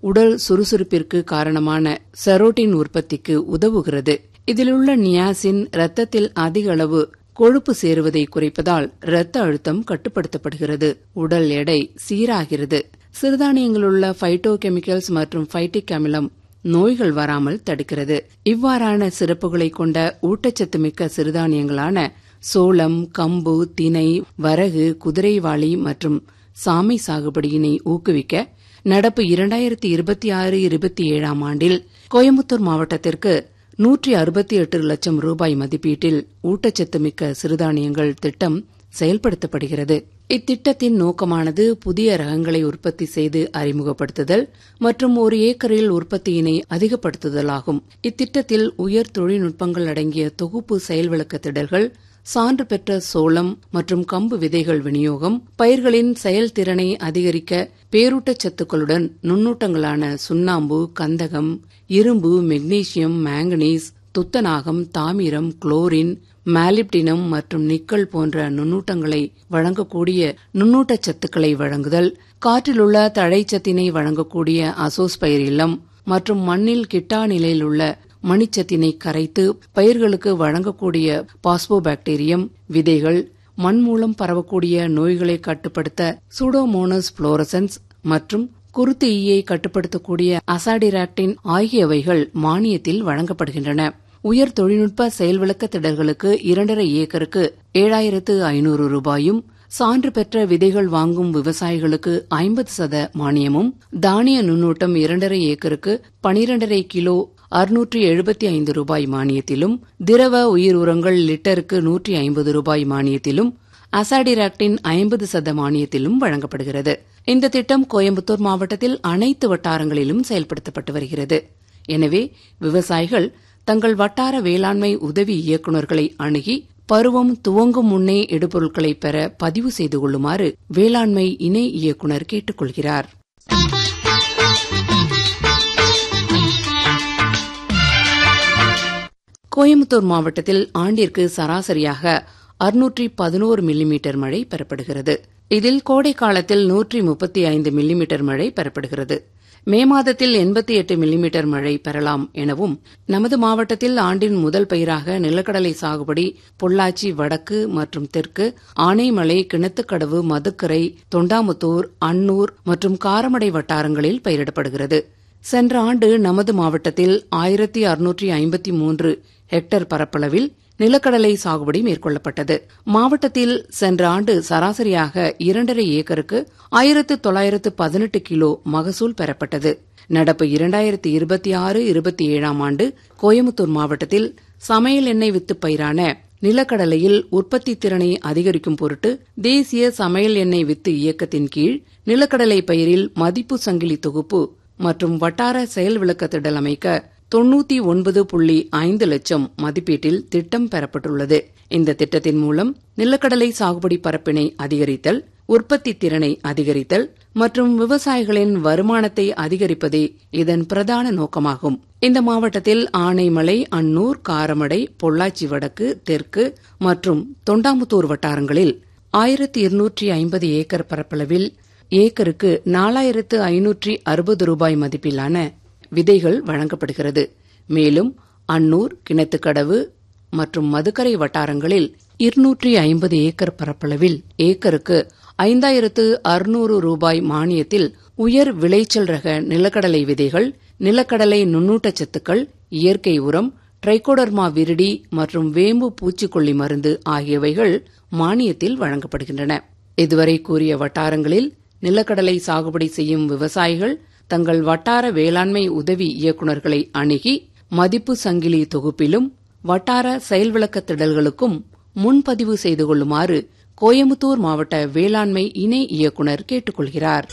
உடல் சுறுசுறுப்பிற்கு காரணமான செரோட்டின் உற்பத்திக்கு உதவுகிறது இதிலுள்ள நியாசின் இரத்தத்தில் அதிக அளவு கொழுப்பு சேருவதை குறைப்பதால் இரத்த அழுத்தம் கட்டுப்படுத்தப்படுகிறது உடல் எடை சீராகிறது சிறுதானியங்களுள்ள ஃபைட்டோ கெமிக்கல்ஸ் மற்றும் ஃபைட்டிக் அமிலம் நோய்கள் வராமல் தடுக்கிறது இவ்வாறான சிறப்புகளை கொண்ட ஊட்டச்சத்து மிக்க சிறுதானியங்களான சோளம் கம்பு தினை வரகு குதிரைவாளி மற்றும் சாமை சாகுபடியினை ஊக்குவிக்க நடப்பு இரண்டாயிரத்தி இருபத்தி ஆறு இருபத்தி ஏழாம் ஆண்டில் கோயம்புத்தூர் மாவட்டத்திற்கு நூற்றி அறுபத்தி எட்டு லட்சம் ரூபாய் மதிப்பீட்டில் ஊட்டச்சத்து மிக்க சிறுதானியங்கள் திட்டம் செயல்படுத்தப்படுகிறது இத்திட்டத்தின் நோக்கமானது புதிய ரகங்களை உற்பத்தி செய்து அறிமுகப்படுத்துதல் மற்றும் ஒரு ஏக்கரில் உற்பத்தியினை அதிகப்படுத்துதலாகும் இத்திட்டத்தில் உயர் தொழில்நுட்பங்கள் அடங்கிய தொகுப்பு செயல் விளக்க திடல்கள் சான்று பெற்ற சோளம் மற்றும் கம்பு விதைகள் விநியோகம் பயிர்களின் செயல்திறனை அதிகரிக்க பேரூட்டச்சத்துக்களுடன் நுண்ணூட்டங்களான சுண்ணாம்பு கந்தகம் இரும்பு மெக்னீசியம் மாங்கனீஸ் துத்தநாகம் தாமிரம் குளோரின் மாலிப்டினம் மற்றும் நிக்கல் போன்ற நுண்ணூட்டங்களை வழங்கக்கூடிய நுண்ணூட்டச் சத்துக்களை வழங்குதல் காற்றிலுள்ள தழைச்சத்தினை வழங்கக்கூடிய அசோஸ்பயிர் இல்லம் மற்றும் மண்ணில் கிட்டா நிலையில் உள்ள மணிச்சத்தினை கரைத்து பயிர்களுக்கு வழங்கக்கூடிய பாஸ்போபாக்டீரியம் விதைகள் மண் மூலம் பரவக்கூடிய நோய்களை கட்டுப்படுத்த சூடோமோனஸ் புளோரசன்ஸ் மற்றும் குருத்து ஈயை கட்டுப்படுத்தக்கூடிய அசாடிராக்டின் ஆகியவைகள் மானியத்தில் வழங்கப்படுகின்றன உயர் தொழில்நுட்ப செயல்விளக்க திடல்களுக்கு இரண்டரை ஏக்கருக்கு ஏழாயிரத்து ஐநூறு ரூபாயும் சான்று பெற்ற விதைகள் வாங்கும் விவசாயிகளுக்கு ஐம்பது சத மானியமும் தானிய நுண்ணூட்டம் இரண்டரை ஏக்கருக்கு பனிரெண்டரை கிலோ அறுநூற்றி எழுபத்தி ஐந்து ரூபாய் மானியத்திலும் திரவ உயிர் உரங்கள் லிட்டருக்கு நூற்றி ஐம்பது ரூபாய் மானியத்திலும் அசாடிராக்டின் ஐம்பது சத மானியத்திலும் வழங்கப்படுகிறது இந்த திட்டம் கோயம்புத்தூர் மாவட்டத்தில் அனைத்து வட்டாரங்களிலும் செயல்படுத்தப்பட்டு வருகிறது எனவே விவசாயிகள் தங்கள் வட்டார வேளாண்மை உதவி இயக்குநர்களை அணுகி பருவம் துவங்கும் முன்னே இடுபொருட்களை பெற பதிவு செய்து கொள்ளுமாறு வேளாண்மை இணை இயக்குநர் கேட்டுக் கொள்கிறார் கோயம்புத்தூர் மாவட்டத்தில் ஆண்டிற்கு சராசரியாக அறுநூற்றி பதினோரு மில்லிமீட்டர் மழை பெறப்படுகிறது இதில் கோடை காலத்தில் நூற்றி முப்பத்தி ஐந்து மில்லிமீட்டர் மழை பெறப்படுகிறது மே மாதத்தில் எண்பத்தி எட்டு மில்லிமீட்டர் மழை பெறலாம் எனவும் நமது மாவட்டத்தில் ஆண்டின் முதல் பயிராக நிலக்கடலை சாகுபடி பொள்ளாச்சி வடக்கு மற்றும் தெற்கு ஆனைமலை கிணத்துக்கடவு மதுக்கரை தொண்டாமுத்தூர் அன்னூர் மற்றும் காரமடை வட்டாரங்களில் பயிரிடப்படுகிறது சென்ற ஆண்டு நமது மாவட்டத்தில் ஆயிரத்தி அறுநூற்றி ஐம்பத்தி மூன்று ஹெக்டேர் பரப்பளவில் நிலக்கடலை சாகுபடி மேற்கொள்ளப்பட்டது மாவட்டத்தில் சென்ற ஆண்டு சராசரியாக இரண்டரை ஏக்கருக்கு ஆயிரத்து தொள்ளாயிரத்து பதினெட்டு கிலோ மகசூல் பெறப்பட்டது நடப்பு இரண்டாயிரத்தி இருபத்தி ஆறு இருபத்தி ஏழாம் ஆண்டு கோயம்புத்தூர் மாவட்டத்தில் சமையல் எண்ணெய் வித்து பயிரான நிலக்கடலையில் உற்பத்தி திறனை அதிகரிக்கும் பொருட்டு தேசிய சமையல் எண்ணெய் வித்து இயக்கத்தின் கீழ் நிலக்கடலை பயிரில் மதிப்பு சங்கிலி தொகுப்பு மற்றும் வட்டார செயல் விளக்க திடல் அமைக்க தொன்னூத்தி ஒன்பது புள்ளி ஐந்து லட்சம் மதிப்பீட்டில் திட்டம் பெறப்பட்டுள்ளது இந்த திட்டத்தின் மூலம் நிலக்கடலை சாகுபடி பரப்பினை அதிகரித்தல் உற்பத்தி திறனை அதிகரித்தல் மற்றும் விவசாயிகளின் வருமானத்தை அதிகரிப்பதே இதன் பிரதான நோக்கமாகும் இந்த மாவட்டத்தில் ஆனைமலை அன்னூர் காரமடை பொள்ளாச்சி வடக்கு தெற்கு மற்றும் தொண்டாமுத்தூர் வட்டாரங்களில் ஆயிரத்தி இருநூற்றி ஐம்பது ஏக்கர் பரப்பளவில் ஏக்கருக்கு நாலாயிரத்து ஐநூற்றி அறுபது ரூபாய் மதிப்பிலான விதைகள் வழங்கப்படுகிறது மேலும் அன்னூர் கிணத்துக்கடவு மற்றும் மதுக்கரை வட்டாரங்களில் இருநூற்றி ஐம்பது ஏக்கர் பரப்பளவில் ஏக்கருக்கு ஐந்தாயிரத்து அறுநூறு ரூபாய் மானியத்தில் உயர் விளைச்சல் ரக நிலக்கடலை விதைகள் நிலக்கடலை நுண்ணூட்டச்சத்துக்கள் இயற்கை உரம் ட்ரைகோடர்மா விரிடி மற்றும் வேம்பு பூச்சிக்கொல்லி மருந்து ஆகியவைகள் மானியத்தில் வழங்கப்படுகின்றன இதுவரை கூறிய வட்டாரங்களில் நிலக்கடலை சாகுபடி செய்யும் விவசாயிகள் தங்கள் வட்டார வேளாண்மை உதவி இயக்குநர்களை அணுகி மதிப்பு சங்கிலி தொகுப்பிலும் வட்டார செயல்விளக்க திடல்களுக்கும் முன்பதிவு செய்து கொள்ளுமாறு கோயம்புத்தூர் மாவட்ட வேளாண்மை இணை இயக்குநர் கேட்டுக்கொள்கிறார்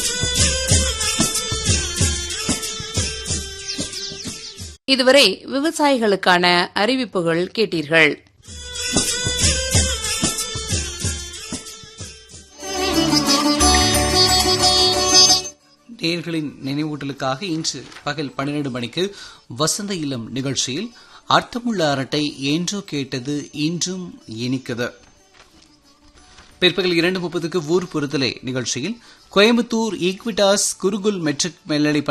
இதுவரை விவசாயிகளுக்கான அறிவிப்புகள் கேட்டீர்கள் நேர்களின் நினைவூட்டலுக்காக இன்று பகல் பன்னிரண்டு மணிக்கு வசந்த இல்லம் நிகழ்ச்சியில் அர்த்தமுள்ள அரட்டை என்றோ கேட்டது இன்றும் இனிக்குது பிற்பகல் இரண்டு முப்பதுக்கு ஊர் பொறுத்தலை நிகழ்ச்சியில் கோயம்புத்தூர் ஈக்விட்டாஸ் குருகுல் மெட்ரிக் மேல்நிலை